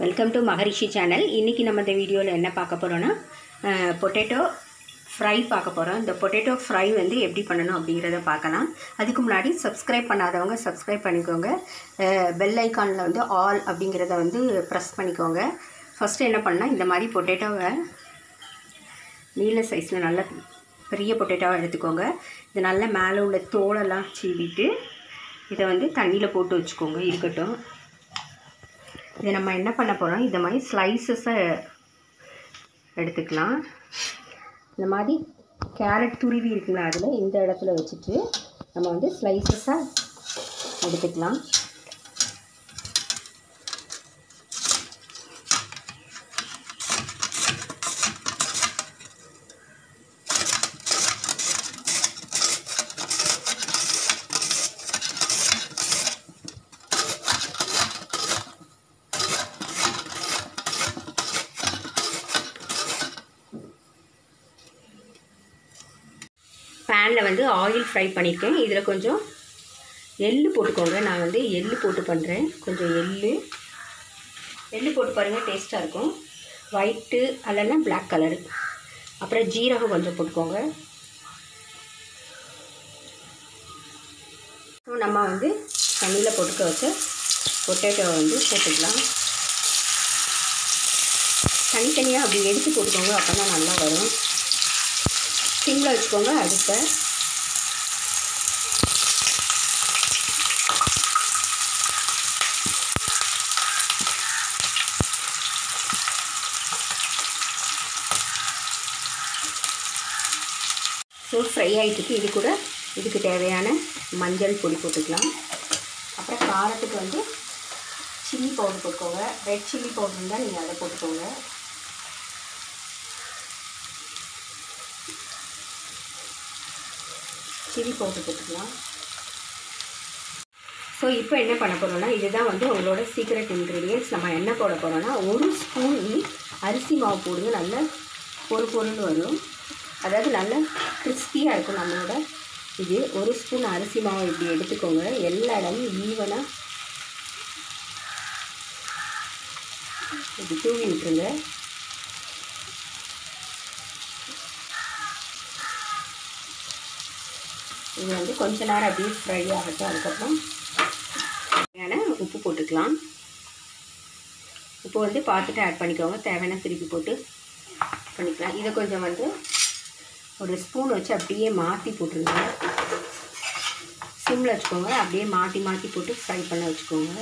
welcome to Maharishi channel இன்றைக்கி நம்ம இந்த வீடியோவில் என்ன பார்க்க போகிறோன்னா பொட்டேட்டோ ஃப்ரை பார்க்க போகிறோம் இந்த பொட்டேட்டோ ஃப்ரை வந்து எப்படி பண்ணணும் அப்படிங்கிறத பார்க்கலாம் அதுக்கு முன்னாடி சப்ஸ்கிரைப் பண்ணாதவங்க சப்ஸ்கிரைப் பண்ணிக்கோங்க பெல் ஐக்கானில் வந்து ஆல் அப்படிங்கிறத வந்து ப்ரெஸ் பண்ணிக்கோங்க ஃபஸ்ட்டு என்ன பண்ணால் இந்த மாதிரி பொட்டேட்டோவை நீல சைஸில் நல்ல பெரிய பொட்டேட்டோவை எடுத்துக்கோங்க இது நல்ல மேலே உள்ள தோலெல்லாம் சீவிட்டு இதை வந்து தண்ணியில் போட்டு வச்சுக்கோங்க இருக்கட்டும் இதை நம்ம என்ன பண்ண போகிறோம் இந்த மாதிரி ஸ்லைசஸை எடுத்துக்கலாம் இந்த மாதிரி கேரட் துருவி இருக்குங்களா அதில் இந்த இடத்துல வச்சுட்டு நம்ம வந்து ஸ்லைசஸாக எடுத்துக்கலாம் பேனில் வந்து ஆயில் ஃப்ரை பண்ணியிருக்கேன் இதில் கொஞ்சம் எள்ளு போட்டுக்கோங்க நான் வந்து எள்ளு போட்டு பண்ணுறேன் கொஞ்சம் எள்ளு எள்ளு போட்டு பாருங்கள் டேஸ்ட்டாக இருக்கும் ஒயிட்டு அல்லனா பிளாக் கலரு அப்புறம் ஜீரகம் கொஞ்சம் போட்டுக்கோங்க ஸோ நம்ம வந்து தண்ணியில் போட்டுக்க வச்ச பொட்டேட்டோவை வந்து போட்டுக்கலாம் தனித்தனியாக அப்படி எடுத்து போட்டுக்கோங்க அப்போ தான் நல்லா வரும் சிம்மில் வச்சுக்கோங்க அடுப்பை ஸோ ஃப்ரை ஆகிட்டுருக்கு இது கூட இதுக்கு தேவையான மஞ்சள் பொடி போட்டுக்கலாம் அப்புறம் காரத்துக்கு வந்து சில்லி பவுடர் போட்டுக்கோங்க ரெட் சில்லி பவுடர் இருந்தால் நீங்கள் அதை போட்டுக்கோங்க சில்லி பவுடர் போட்டுக்கலாம் ஸோ இப்போ என்ன பண்ண போகிறோம்னா இதுதான் வந்து உங்களோட சீக்ரெட் இன்க்ரீடியன்ட்ஸ் நம்ம என்ன போட போகிறோம்னா ஒரு ஸ்பூன் அரிசி மாவு போடுங்க நல்ல பொறு பொருள்னு வரும் அதாவது நல்ல கிறிஸ்பியாக இருக்கும் நம்மளோட இது ஒரு ஸ்பூன் அரிசி மாவு இப்படி எடுத்துக்கோங்க எல்லா இடமும் ஈவனாக இப்படி தூவி விட்டுருங்க இது வந்து கொஞ்ச நேரம் அப்படியே ஃப்ரை ஆகட்டும் அதுக்கப்புறம் தேவையான உப்பு போட்டுக்கலாம் உப்பு வந்து பார்த்துட்டு ஆட் பண்ணிக்கோங்க தேவையான திருப்பி போட்டு பண்ணிக்கலாம் இதை கொஞ்சம் வந்து ஒரு ஸ்பூன் வச்சு அப்படியே மாற்றி போட்டுருங்க சிம்மில் வச்சுக்கோங்க அப்படியே மாற்றி மாற்றி போட்டு ஃப்ரை பண்ண வச்சுக்கோங்க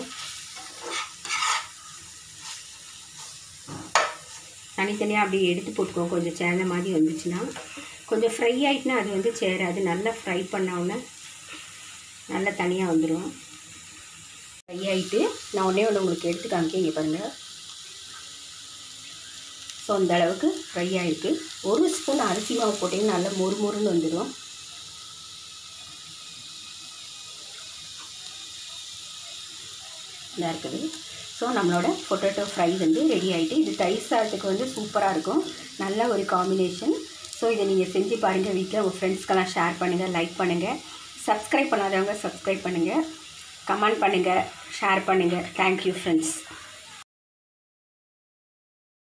தனித்தனியாக அப்படியே எடுத்து போட்டுக்கோங்க கொஞ்சம் சேர்ந்த மாதிரி வந்துச்சுன்னா கொஞ்சம் ஃப்ரை ஆகிட்டுனா அது வந்து சேராது நல்லா ஃப்ரை பண்ணோன்னே நல்லா தனியாக வந்துடும் ஃப்ரை ஆகிட்டு நான் ஒன்றே ஒன்று உங்களுக்கு எடுத்து காமிக்க இங்கே பாருங்கள் ஸோ அந்த அளவுக்கு ஃப்ரை ஆகிருக்கு ஒரு ஸ்பூன் அரிசி மாவு போட்டிங்கன்னா நல்லா மொறு மொறுன்னு வந்துடும் இதாக இருக்குது ஸோ நம்மளோட பொட்டேட்டோ ஃப்ரை வந்து ரெடி ஆகிட்டு இது தயிர் சாதத்துக்கு வந்து சூப்பராக இருக்கும் நல்ல ஒரு காம்பினேஷன் ஸோ இதை நீங்கள் செஞ்சு பாருங்கள் வீட்டில் உங்கள் ஃப்ரெண்ட்ஸ்க்கெல்லாம் ஷேர் பண்ணுங்கள் லைக் பண்ணுங்கள் சப்ஸ்கிரைப் பண்ணாதவங்க சப்ஸ்கிரைப் பண்ணுங்கள் கமெண்ட் பண்ணுங்கள் ஷேர் பண்ணுங்கள் தேங்க்யூ ஃப்ரெண்ட்ஸ்